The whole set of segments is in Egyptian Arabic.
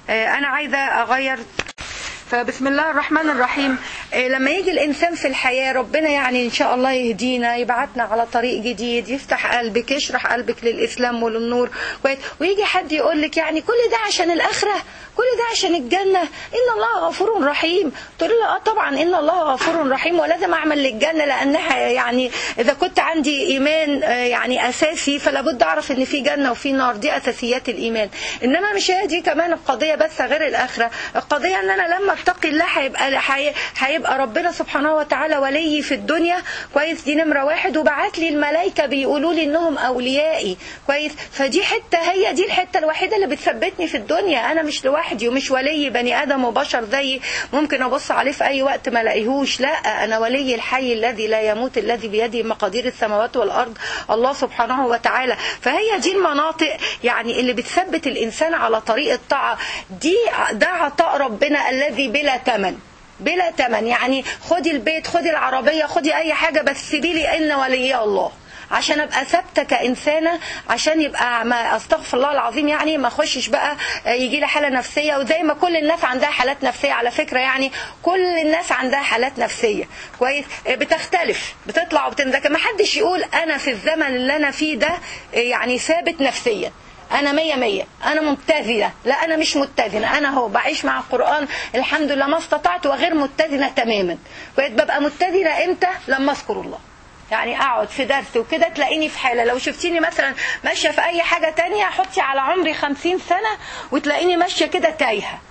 آه، انا عايزه اغير فبسم الله الرحمن الرحيم إيه لما يجي الانسان في الحياه ربنا يعني ان شاء الله يهدينا يبعتنا على طريق جديد يفتح قلبك يشرح قلبك للاسلام وللنور كويس ويجي حد يقول لك يعني كل ده عشان الاخره كل ده عشان الجنه ان الله غفور رحيم تقول له اه طبعا ان الله غفور رحيم ولازم اعمل للجنه لانها يعني اذا كنت عندي ايمان آه، يعني اساسي فلا بد اعرف ان في جنه وفي نار دي اساسيات الايمان انما مش هي دي كمان القضيه بس غير الاخره القضيه ان انا لما اتقي الله هيبقى هي- هيبقى ربنا سبحانه وتعالى ولي في الدنيا كويس دي نمره واحد وبعت لي الملائكه بيقولوا لي انهم اوليائي كويس فدي حته هي دي الحته الوحيده اللي بتثبتني في الدنيا انا مش لوحدي ومش ولي بني ادم وبشر زيي ممكن ابص عليه في اي وقت ما الاقيهوش لا انا ولي الحي الذي لا يموت الذي بيده مقادير السماوات والارض الله سبحانه وتعالى فهي دي المناطق يعني اللي بتثبت الانسان على طريق الطاعه دي ده عطاء ربنا الذي بلا ثمن بلا ثمن يعني خدي البيت خدي العربيه خدي اي حاجه بس سيبي لي ان ولي الله عشان ابقى ثابته كانسانه عشان يبقى ما استغفر الله العظيم يعني ما اخشش بقى يجي لي حاله نفسيه وزي ما كل الناس عندها حالات نفسيه على فكره يعني كل الناس عندها حالات نفسيه كويس بتختلف بتطلع وبتنزل ما حدش يقول انا في الزمن اللي انا فيه ده يعني ثابت نفسيا انا مية مية انا متزنة لا انا مش متزنة انا هو بعيش مع القرآن الحمد لله ما استطعت وغير متزنة تماما بقيت ببقى متزنة امتى لما اذكر الله يعني اقعد في درس وكده تلاقيني في حالة لو شفتيني مثلا ماشية في اي حاجة تانية حطي على عمري خمسين سنة وتلاقيني ماشية كده تايهة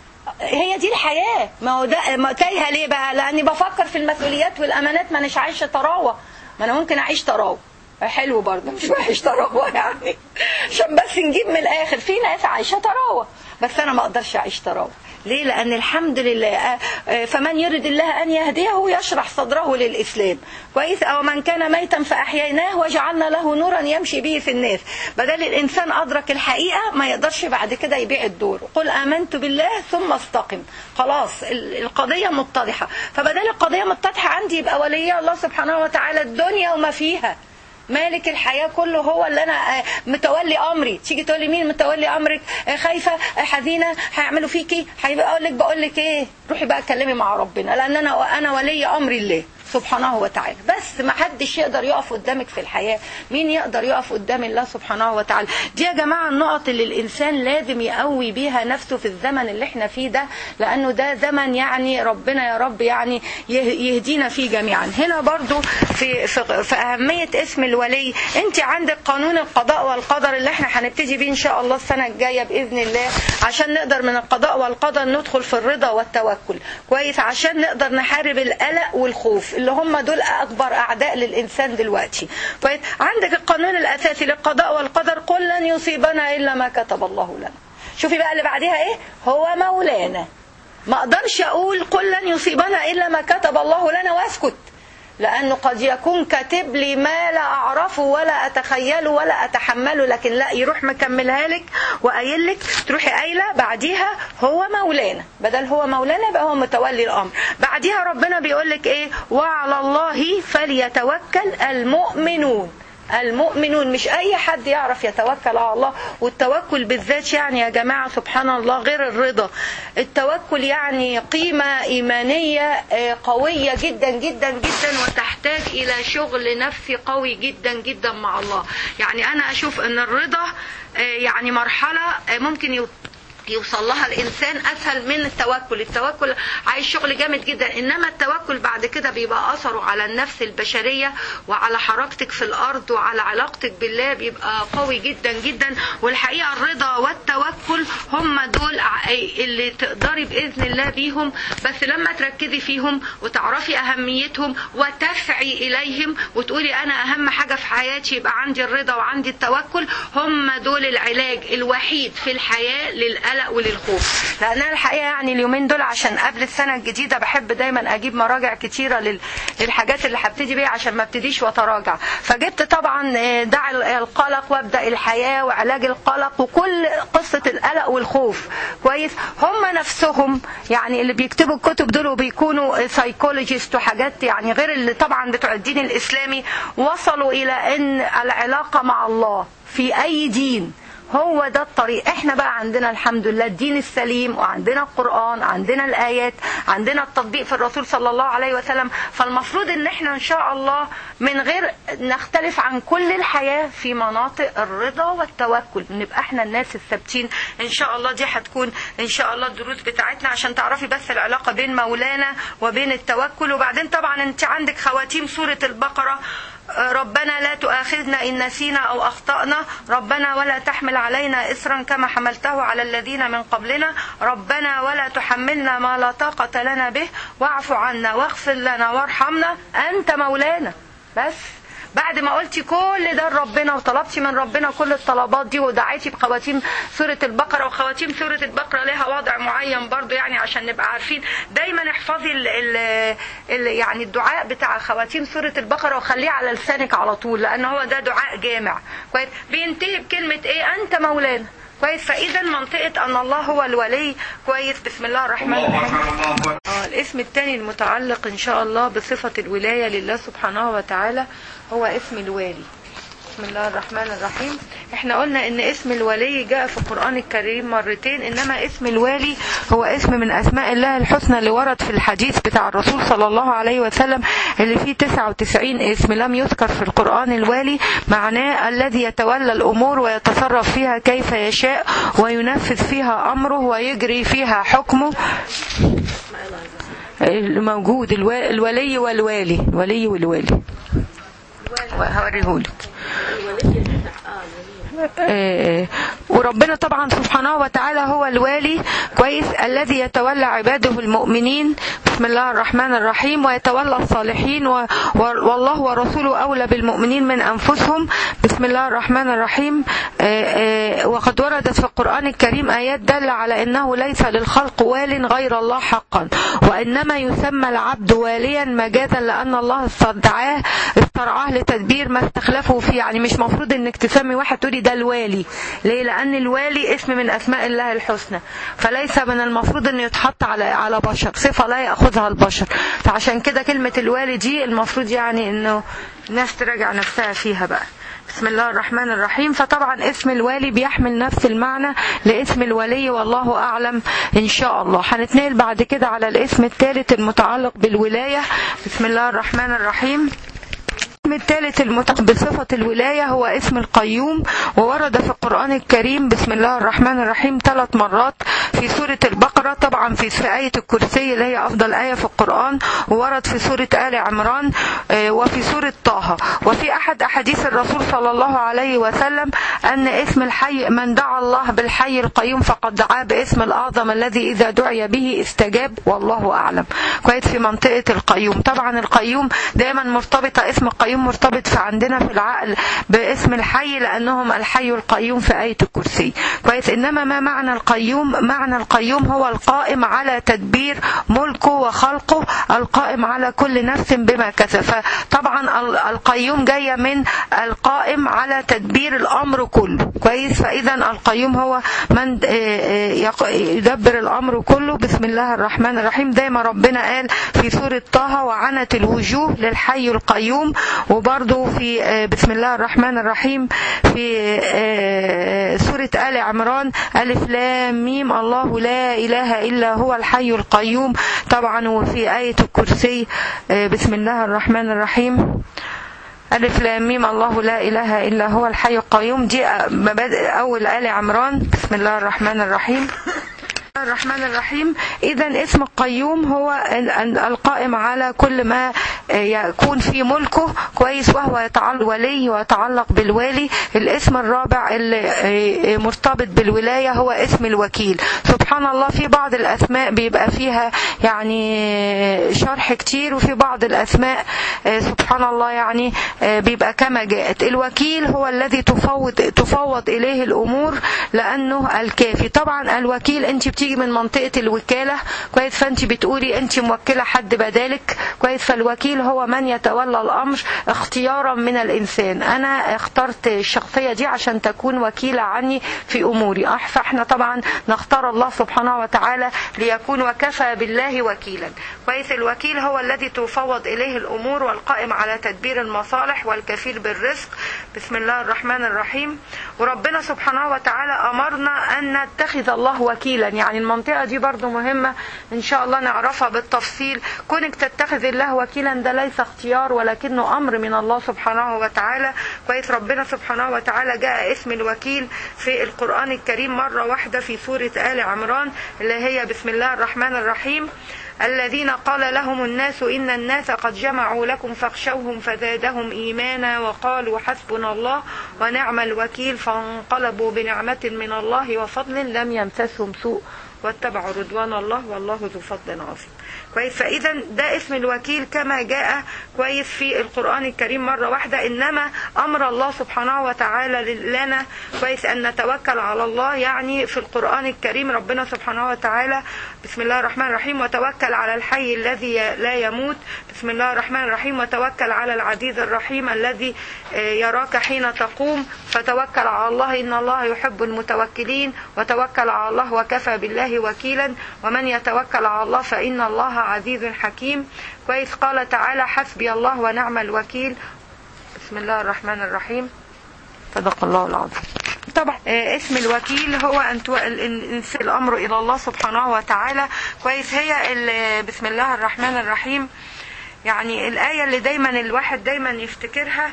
هي دي الحياة ما هو ده ما تايهة ليه بقى لاني بفكر في المسؤوليات والامانات ما اناش عايشة طراوة ما انا ممكن اعيش طراوة حلو برضه مش وحش طراوة يعني عشان بس نجيب من الاخر في ناس عايشة طراوة بس انا ما اقدرش اعيش طراوة ليه لان الحمد لله فمن يرد الله ان يهديه يشرح صدره للاسلام كويس او من كان ميتا فاحييناه وجعلنا له نورا يمشي به في الناس بدل الانسان ادرك الحقيقه ما يقدرش بعد كده يبيع الدور قل امنت بالله ثم استقم خلاص القضيه متضحه فبدل القضيه متضحه عندي يبقى ولي الله سبحانه وتعالى الدنيا وما فيها مالك الحياة كله هو اللي أنا متولي أمري تيجي تقولي مين متولي أمرك خايفة حزينة هيعملوا فيكي هيبقى أقول لك بقول لك إيه روحي بقى اتكلمي مع ربنا لأن أنا أنا ولي أمر الله سبحانه وتعالى بس ما حدش يقدر يقف قدامك في الحياة مين يقدر يقف قدام الله سبحانه وتعالى دي يا جماعة النقط اللي الإنسان لازم يقوي بيها نفسه في الزمن اللي احنا فيه ده لأنه ده زمن يعني ربنا يا رب يعني يهدينا فيه جميعا هنا برضو في, في, في أهمية اسم الولي انت عندك قانون القضاء والقدر اللي احنا هنبتدي بيه ان شاء الله السنة الجاية بإذن الله عشان نقدر من القضاء والقدر ندخل في الرضا والتوكل كويس عشان نقدر نحارب القلق والخوف اللي هم دول أكبر أعداء للإنسان دلوقتي كويس عندك القانون الأساسي للقضاء والقدر قل لن يصيبنا إلا ما كتب الله لنا شوفي بقى اللي بعدها إيه هو مولانا ما أقدرش أقول قل لن يصيبنا إلا ما كتب الله لنا وأسكت لأنه قد يكون كاتب لي ما لا أعرفه ولا أتخيله ولا أتحمله لكن لا يروح مكملها لك وقايل لك تروحي قايلة بعديها هو مولانا بدل هو مولانا يبقى هو متولي الأمر بعديها ربنا بيقول لك إيه وعلى الله فليتوكل المؤمنون المؤمنون مش اي حد يعرف يتوكل على الله والتوكل بالذات يعني يا جماعة سبحان الله غير الرضا التوكل يعني قيمة ايمانية قوية جدا جدا جدا وتحتاج الى شغل نفسي قوي جدا جدا مع الله يعني انا اشوف ان الرضا يعني مرحلة ممكن يوصل لها الانسان اسهل من التوكل التوكل عايز شغل جامد جدا انما التوكل بعد كده بيبقى اثره على النفس البشريه وعلى حركتك في الارض وعلى علاقتك بالله بيبقى قوي جدا جدا والحقيقه الرضا والتوكل هم دول اللي تقدري باذن الله بيهم بس لما تركزي فيهم وتعرفي اهميتهم وتسعي اليهم وتقولي انا اهم حاجه في حياتي يبقى عندي الرضا وعندي التوكل هم دول العلاج الوحيد في الحياه للقلق للقلق وللخوف لان انا الحقيقه يعني اليومين دول عشان قبل السنه الجديده بحب دايما اجيب مراجع كتيره للحاجات اللي هبتدي بيها عشان ما ابتديش واتراجع فجبت طبعا دع القلق وابدا الحياه وعلاج القلق وكل قصه القلق والخوف كويس هم نفسهم يعني اللي بيكتبوا الكتب دول وبيكونوا سايكولوجيست وحاجات يعني غير اللي طبعا بتوع الدين الاسلامي وصلوا الى ان العلاقه مع الله في اي دين هو ده الطريق احنا بقى عندنا الحمد لله الدين السليم وعندنا القرآن عندنا الآيات عندنا التطبيق في الرسول صلى الله عليه وسلم فالمفروض ان احنا ان شاء الله من غير نختلف عن كل الحياة في مناطق الرضا والتوكل نبقى احنا الناس الثابتين ان شاء الله دي هتكون ان شاء الله الدروس بتاعتنا عشان تعرفي بس العلاقة بين مولانا وبين التوكل وبعدين طبعا انت عندك خواتيم سورة البقرة ربنا لا تؤاخذنا إن نسينا أو أخطأنا ربنا ولا تحمل علينا إسرا كما حملته على الذين من قبلنا ربنا ولا تحملنا ما لا طاقة لنا به واعف عنا واغفر لنا وارحمنا أنت مولانا بس بعد ما قلتي كل ده لربنا وطلبتي من ربنا كل الطلبات دي ودعيتي بخواتيم سورة البقرة وخواتيم سورة البقرة لها وضع معين برضو يعني عشان نبقى عارفين دايما احفظي ال ال ال يعني الدعاء بتاع خواتيم سورة البقرة وخليه على لسانك على طول لأن هو ده دعاء جامع كويس بينتهي بكلمة ايه أنت مولانا كويس فإذا منطقة أن الله هو الولي كويس بسم الله الرحمن الرحيم آه الاسم الثاني المتعلق إن شاء الله بصفة الولاية لله سبحانه وتعالى هو اسم الوالي بسم الله الرحمن الرحيم احنا قلنا ان اسم الولي جاء في القرآن الكريم مرتين انما اسم الوالي هو اسم من اسماء الله الحسنى اللي ورد في الحديث بتاع الرسول صلى الله عليه وسلم اللي فيه 99 اسم لم يذكر في القرآن الوالي معناه الذي يتولى الامور ويتصرف فيها كيف يشاء وينفذ فيها امره ويجري فيها حكمه موجود الولي والوالي الولي والوالي هوريهولك آه وربنا طبعا سبحانه وتعالى هو الوالي كويس الذي يتولى عباده المؤمنين بسم الله الرحمن الرحيم ويتولى الصالحين و والله ورسوله أولى بالمؤمنين من أنفسهم بسم الله الرحمن الرحيم آه آه وقد وردت في القرآن الكريم آيات دل على أنه ليس للخلق وال غير الله حقا وإنما يسمى العبد واليا مجازا لأن الله استدعاه استرعاه لتدبير ما استخلفه فيه يعني مش مفروض انك تسمي واحد تقولي ده الوالي ليه لان الوالي اسم من اسماء الله الحسنى فليس من المفروض انه يتحط على على بشر صفه لا ياخذها البشر فعشان كده كلمه الوالي دي المفروض يعني انه الناس تراجع نفسها فيها بقى بسم الله الرحمن الرحيم فطبعا اسم الوالي بيحمل نفس المعنى لاسم الولي والله أعلم إن شاء الله هنتنقل بعد كده على الاسم الثالث المتعلق بالولاية بسم الله الرحمن الرحيم الاسم الثالث المتعلق بصفة الولاية هو اسم القيوم وورد في القرآن الكريم بسم الله الرحمن الرحيم ثلاث مرات في سورة البقرة طبعا في, في آية الكرسي اللي هي أفضل آية في القرآن وورد في سورة آل عمران وفي سورة طه وفي أحد أحاديث الرسول صلى الله عليه وسلم أن اسم الحي من دعا الله بالحي القيوم فقد دعاه باسم الأعظم الذي إذا دعي به استجاب والله أعلم كويس في منطقة القيوم طبعا القيوم دائما مرتبطة اسم القيوم مرتبط في عندنا في العقل باسم الحي لأنهم الحي القيوم في آية الكرسي كويس إنما ما معنى القيوم معنى القيوم هو القائم على تدبير ملكه وخلقه القائم على كل نفس بما كسب فطبعا القيوم جاية من القائم على تدبير الأمر كله كويس فإذا القيوم هو من يدبر الأمر كله بسم الله الرحمن الرحيم زي ما ربنا قال في سورة طه وعنت الوجوه للحي القيوم وبرضه في بسم الله الرحمن الرحيم في سورة آل عمران ألف لام ميم الله لا إله إلا هو الحي القيوم طبعا وفي آية الكرسي بسم الله الرحمن الرحيم ألف لام ميم الله لا إله إلا هو الحي القيوم دي مبادئ أول آل عمران بسم الله الرحمن الرحيم الرحمن الرحيم إذا اسم القيوم هو القائم على كل ما يكون في ملكه كويس وهو يتعلق ولي ويتعلق بالوالي الاسم الرابع اللي مرتبط بالولاية هو اسم الوكيل سبحان الله في بعض الأسماء بيبقى فيها يعني شرح كتير وفي بعض الأسماء سبحان الله يعني بيبقى كما جاءت الوكيل هو الذي تفوض تفوض إليه الأمور لأنه الكافي طبعا الوكيل أنت بتيجي من منطقة الوكالة كويس فأنت بتقولي أنت موكلة حد بدالك كويس فالوكيل هو من يتولى الأمر اختيارا من الإنسان أنا اخترت الشخصية دي عشان تكون وكيلة عني في أموري فاحنا طبعا نختار الله سبحانه وتعالى ليكون وكفى بالله وكيلا كويس الوكيل هو الذي تفوض إليه الأمور والقائم على تدبير المصالح والكفيل بالرزق بسم الله الرحمن الرحيم وربنا سبحانه وتعالى أمرنا أن نتخذ الله وكيلا يعني المنطقة دي برضو مهمة إن شاء الله نعرفها بالتفصيل كونك تتخذ الله وكيلا ده ليس اختيار ولكنه أمر من الله سبحانه وتعالى كويس ربنا سبحانه وتعالى جاء اسم الوكيل في القرآن الكريم مرة واحدة في سورة آل عمران اللي هي بسم الله الرحمن الرحيم الذين قال لهم الناس إن الناس قد جمعوا لكم فاخشوهم فزادهم إيمانا وقالوا حسبنا الله ونعم الوكيل فانقلبوا بنعمة من الله وفضل لم يمسسهم سوء واتبعوا رضوان الله والله ذو فضل عظيم كويس فاذا ده اسم الوكيل كما جاء كويس في القران الكريم مره واحده انما امر الله سبحانه وتعالى لنا كويس ان نتوكل على الله يعني في القران الكريم ربنا سبحانه وتعالى بسم الله الرحمن الرحيم وتوكل على الحي الذي لا يموت بسم الله الرحمن الرحيم وتوكل على العزيز الرحيم الذي يراك حين تقوم فتوكل على الله ان الله يحب المتوكلين وتوكل على الله وكفى بالله وكيلا ومن يتوكل على الله فان الله عزيز حكيم كويس قال تعالى حسبي الله ونعم الوكيل بسم الله الرحمن الرحيم صدق الله العظيم طبعا اسم الوكيل هو ان انسان الامر الى الله سبحانه وتعالى كويس هي بسم الله الرحمن الرحيم يعني الايه اللي دايما الواحد دايما يفتكرها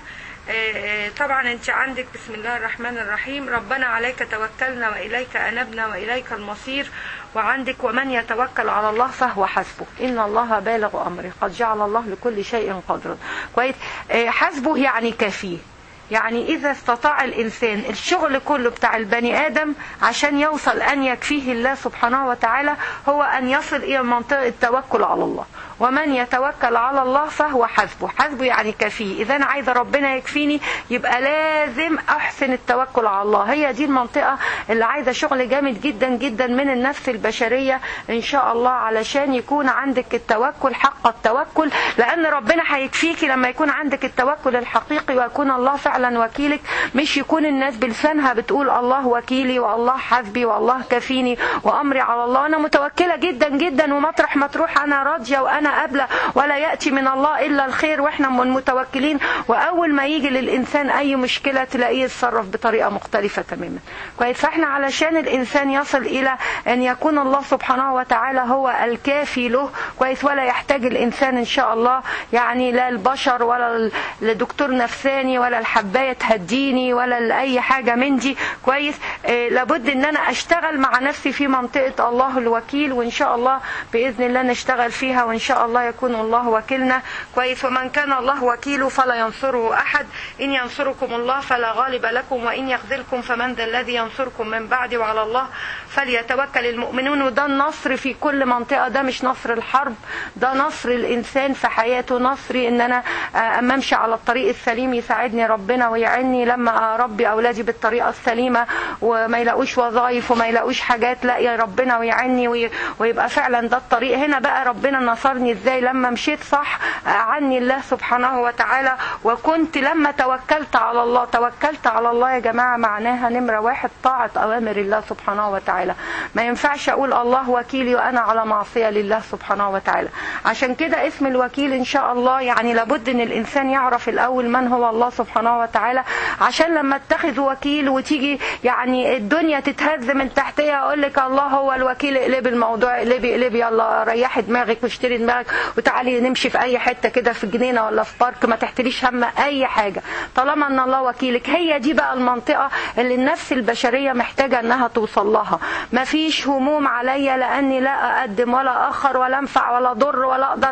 طبعا انت عندك بسم الله الرحمن الرحيم ربنا عليك توكلنا واليك انبنا واليك المصير وعندك ومن يتوكل على الله فهو حسبه ان الله بالغ امره قد جعل الله لكل شيء قدرا كويس حسبه يعني كفيه يعني إذا استطاع الإنسان الشغل كله بتاع البني آدم عشان يوصل أن يكفيه الله سبحانه وتعالى هو أن يصل إلى منطقة التوكل على الله ومن يتوكل على الله فهو حسبه حسبه يعني كفيه إذا أنا عايزة ربنا يكفيني يبقى لازم أحسن التوكل على الله هي دي المنطقة اللي عايزة شغل جامد جدا جدا من النفس البشرية إن شاء الله علشان يكون عندك التوكل حق التوكل لأن ربنا هيكفيكي لما يكون عندك التوكل الحقيقي ويكون الله فعلا وكيلك مش يكون الناس بلسانها بتقول الله وكيلي والله حسبي والله كفيني وأمري على الله أنا متوكلة جدا جدا ومطرح ما تروح أنا راضية وأنا قابلة ولا يأتي من الله إلا الخير وإحنا من المتوكلين وأول ما يجي للإنسان أي مشكلة تلاقيه يتصرف بطريقة مختلفة تماما كويس فإحنا علشان الإنسان يصل إلى أن يكون الله سبحانه وتعالى هو الكافي له كويس ولا يحتاج الإنسان إن شاء الله يعني لا البشر ولا لدكتور نفساني ولا الحباية تهديني ولا لأي حاجة من دي كويس آه لابد ان انا اشتغل مع نفسي في منطقة الله الوكيل وان شاء الله باذن الله نشتغل فيها وان شاء الله يكون الله وكيلنا كويس ومن كان الله وكيله فلا ينصره احد ان ينصركم الله فلا غالب لكم وان يخذلكم فمن ذا الذي ينصركم من بعد وعلى الله فليتوكل المؤمنون وده النصر في كل منطقة ده مش نصر الحرب ده نصر الانسان في حياته نصري ان انا اما امشي على الطريق السليم يساعدني ربنا ويعني لما اربي اولادي بالطريقه السليمه وما يلاقوش وظايف وما يلاقوش حاجات لا يا ربنا ويعني ويبقى فعلا ده الطريق هنا بقى ربنا نصرني ازاي لما مشيت صح عني الله سبحانه وتعالى وكنت لما توكلت على الله توكلت على الله يا جماعه معناها نمره واحد طاعه اوامر الله سبحانه وتعالى ما ينفعش اقول الله وكيلي وانا على معصيه لله سبحانه وتعالى عشان كده اسم الوكيل ان شاء الله يعني لابد ان الانسان يعرف الاول من هو الله سبحانه وتعالى عشان لما اتخذ وكيل وتيجي يعني الدنيا تتهز من تحتها اقول لك الله هو الوكيل اقلبي الموضوع اقلبي اقلبي يلا ريحي دماغك واشتري دماغك وتعالي نمشي في اي حته كده في جنينه ولا في بارك ما تحتليش هم اي حاجه طالما ان الله وكيلك هي دي بقى المنطقه اللي النفس البشريه محتاجه انها توصل لها ما فيش هموم عليا لاني لا اقدم ولا اخر ولا انفع ولا ضر ولا اقدر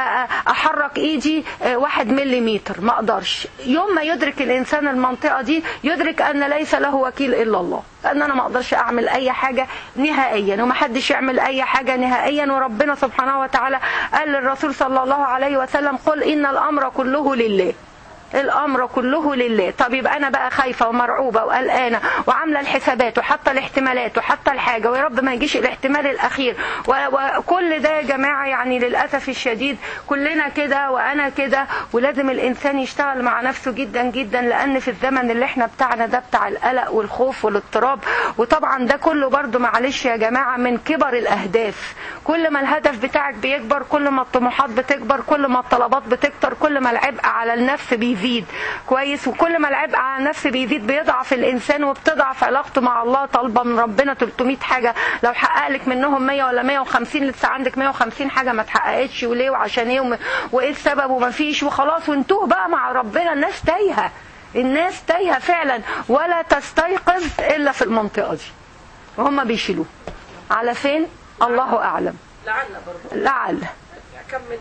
احرك ايدي واحد مليمتر ما اقدرش يوم ما يدرك الانسان المنطقه دي يدرك ان ليس له وكيل الا الله لان انا ما اقدرش اعمل اي حاجه نهائيا ومحدش يعمل اي حاجه نهائيا وربنا سبحانه وتعالى قال للرسول صلى الله عليه وسلم قل ان الامر كله لله الامر كله لله طب يبقى انا بقى خايفه ومرعوبه وقلقانه وعامله الحسابات وحاطه الاحتمالات وحاطه الحاجه ويا رب ما يجيش الاحتمال الاخير وكل ده يا جماعه يعني للاسف الشديد كلنا كده وانا كده ولازم الانسان يشتغل مع نفسه جدا جدا لان في الزمن اللي احنا بتاعنا ده بتاع القلق والخوف والاضطراب وطبعا ده كله برضو معلش يا جماعه من كبر الاهداف كل ما الهدف بتاعك بيكبر كل ما الطموحات بتكبر كل ما الطلبات بتكتر كل ما العبء على النفس بيزيد كويس وكل ما العبء على النفس بيزيد بيضعف الانسان وبتضعف علاقته مع الله طالبه من ربنا 300 حاجه لو حقق لك منهم 100 ولا 150 لسه عندك 150 حاجه ما اتحققتش وليه وعشان ايه وايه السبب وما فيش وخلاص وانتوه بقى مع ربنا الناس تايهه الناس تايهه فعلا ولا تستيقظ الا في المنطقه دي وهم بيشيلوه على فين الله اعلم لعل برضه لعل كم من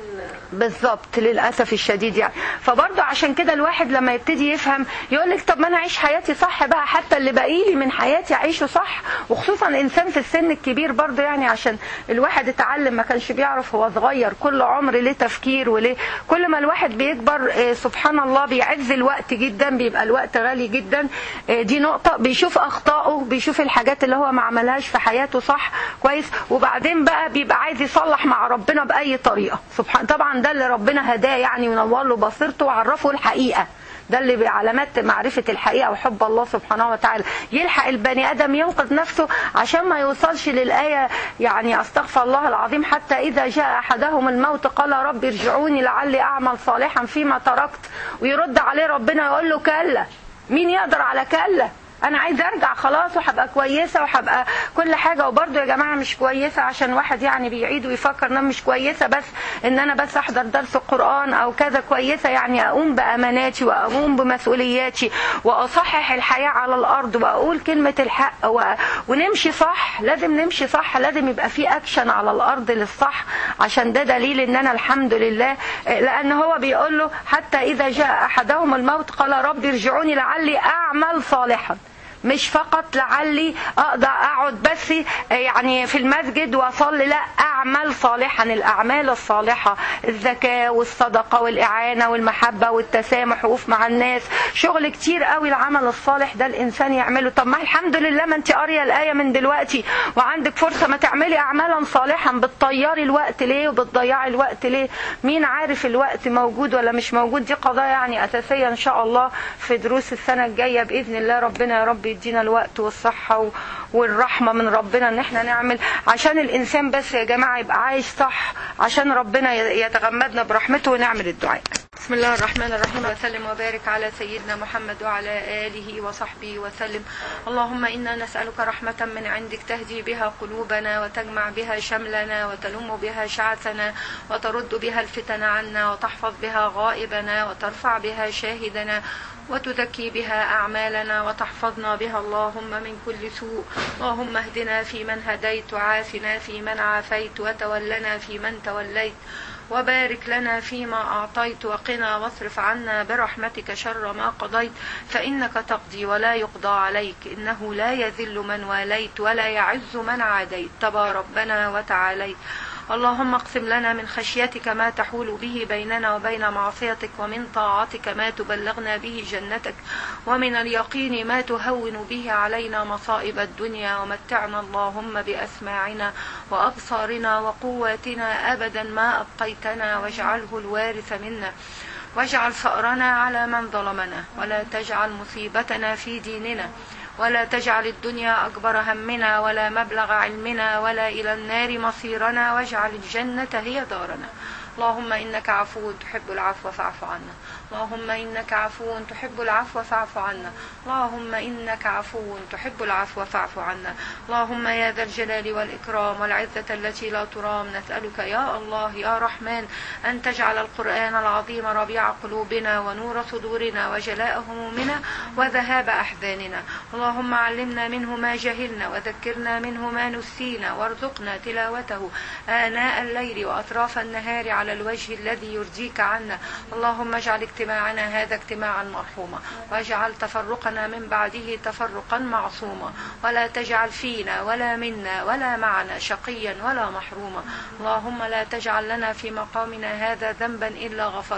بالظبط للاسف الشديد يعني فبرضه عشان كده الواحد لما يبتدي يفهم يقول لك طب ما انا اعيش حياتي صح بقى حتى اللي باقي لي من حياتي اعيشه صح وخصوصا الانسان في السن الكبير برضه يعني عشان الواحد اتعلم ما كانش بيعرف هو صغير كل عمر ليه تفكير وليه كل ما الواحد بيكبر آه، سبحان الله بيعز الوقت جدا بيبقى الوقت غالي جدا آه، دي نقطة بيشوف اخطائه بيشوف الحاجات اللي هو ما عملهاش في حياته صح كويس وبعدين بقى بيبقى عايز يصلح مع ربنا باي طريقة سبحان طبعا ده اللي ربنا هداه يعني ونور له بصيرته وعرفه الحقيقة ده اللي بعلامات معرفة الحقيقة وحب الله سبحانه وتعالى يلحق البني آدم ينقذ نفسه عشان ما يوصلش للآية يعني أستغفر الله العظيم حتى إذا جاء أحدهم الموت قال رب ارجعوني لعلي أعمل صالحا فيما تركت ويرد عليه ربنا يقول له كلا مين يقدر على كلا انا عايز ارجع خلاص وهبقى كويسه وهبقى كل حاجه وبرده يا جماعه مش كويسه عشان واحد يعني بيعيد ويفكر ان أنا مش كويسه بس ان انا بس احضر درس القران او كذا كويسه يعني اقوم باماناتي واقوم بمسؤولياتي واصحح الحياه على الارض واقول كلمه الحق و... ونمشي صح لازم نمشي صح لازم يبقى في اكشن على الارض للصح عشان ده دليل ان انا الحمد لله لان هو بيقول له حتى اذا جاء احدهم الموت قال رب ارجعوني لعلي اعمل صالحا مش فقط لعلي اقدر اقعد بس يعني في المسجد واصلي لا اعمل صالحا الاعمال الصالحه الزكاه والصدقه والاعانه والمحبه والتسامح وقوف مع الناس شغل كتير قوي العمل الصالح ده الانسان يعمله طب ما الحمد لله ما انت قاريه الايه من دلوقتي وعندك فرصه ما تعملي اعمالا صالحا بتطيري الوقت ليه وبتضيعي الوقت ليه مين عارف الوقت موجود ولا مش موجود دي قضايا يعني اساسيه ان شاء الله في دروس السنه الجايه باذن الله ربنا يا رب يدينا الوقت والصحة والرحمة من ربنا ان احنا نعمل عشان الانسان بس يا جماعة يبقى عايش صح عشان ربنا يتغمدنا برحمته ونعمل الدعاء بسم الله الرحمن الرحيم وسلم وبارك على سيدنا محمد وعلى آله وصحبه وسلم اللهم إنا نسألك رحمة من عندك تهدي بها قلوبنا وتجمع بها شملنا وتلم بها شعثنا وترد بها الفتن عنا وتحفظ بها غائبنا وترفع بها شاهدنا وتزكي بها أعمالنا وتحفظنا بها اللهم من كل سوء اللهم اهدنا فيمن هديت وعافنا فيمن عافيت وتولنا فيمن توليت وبارك لنا فيما أعطيت وقنا واصرف عنا برحمتك شر ما قضيت فإنك تقضي ولا يقضى عليك إنه لا يذل من واليت ولا يعز من عاديت تبا ربنا وتعاليت اللهم اقسم لنا من خشيتك ما تحول به بيننا وبين معصيتك ومن طاعتك ما تبلغنا به جنتك ومن اليقين ما تهون به علينا مصائب الدنيا ومتعنا اللهم بأسماعنا وأبصارنا وقواتنا أبدا ما أبقيتنا واجعله الوارث منا واجعل ثأرنا على من ظلمنا ولا تجعل مصيبتنا في ديننا ولا تجعل الدنيا أكبر همنا ولا مبلغ علمنا ولا إلى النار مصيرنا واجعل الجنة هي دارنا اللهم إنك عفو تحب العفو فاعف عنا اللهم إنك عفو تحب العفو فاعف عنا اللهم إنك عفو تحب العفو فاعف عنا اللهم يا ذا الجلال والإكرام والعزة التي لا ترام نسألك يا الله يا رحمن أن تجعل القرآن العظيم ربيع قلوبنا ونور صدورنا وجلاء همومنا وذهاب أحزاننا اللهم علمنا منه ما جهلنا وذكرنا منه ما نسينا وارزقنا تلاوته آناء الليل وأطراف النهار على الوجه الذي يرضيك عنا اللهم اجعل اجتماعنا هذا اجتماعا مرحوما واجعل تفرقنا من بعده تفرقا معصوما ولا تجعل فينا ولا منا ولا معنا شقيا ولا محروما اللهم لا تجعل لنا في مقامنا هذا ذنبا إلا غفرته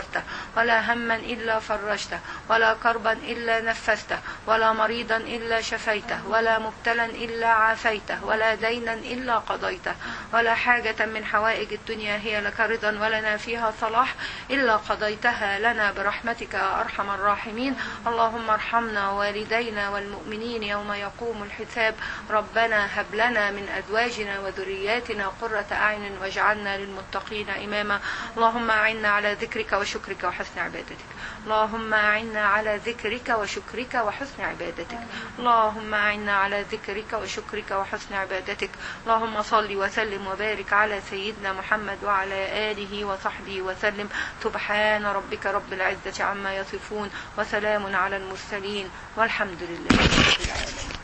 نقضته ولا هما إلا فرجته ولا كربا إلا نفسته ولا مريضا إلا شفيته ولا مبتلا إلا عافيته ولا دينا إلا قضيته ولا حاجة من حوائج الدنيا هي لك رضا ولنا فيها صلاح إلا قضيتها لنا برحمتك يا أرحم الراحمين اللهم ارحمنا والدينا والمؤمنين يوم يقوم الحساب ربنا هب لنا من أزواجنا وذرياتنا قرة أعين واجعلنا للمتقين إماما اللهم أعنا على ذكرك وشكرك وحسن عبادتك اللهم أعنا على ذكرك وشكرك وحسن عبادتك اللهم أعنا على ذكرك وشكرك وحسن عبادتك اللهم صل وسلم وبارك على سيدنا محمد وعلى آله وصحبه وسلم سبحان ربك رب العزة عما يصفون وسلام على المرسلين والحمد لله رب العالمين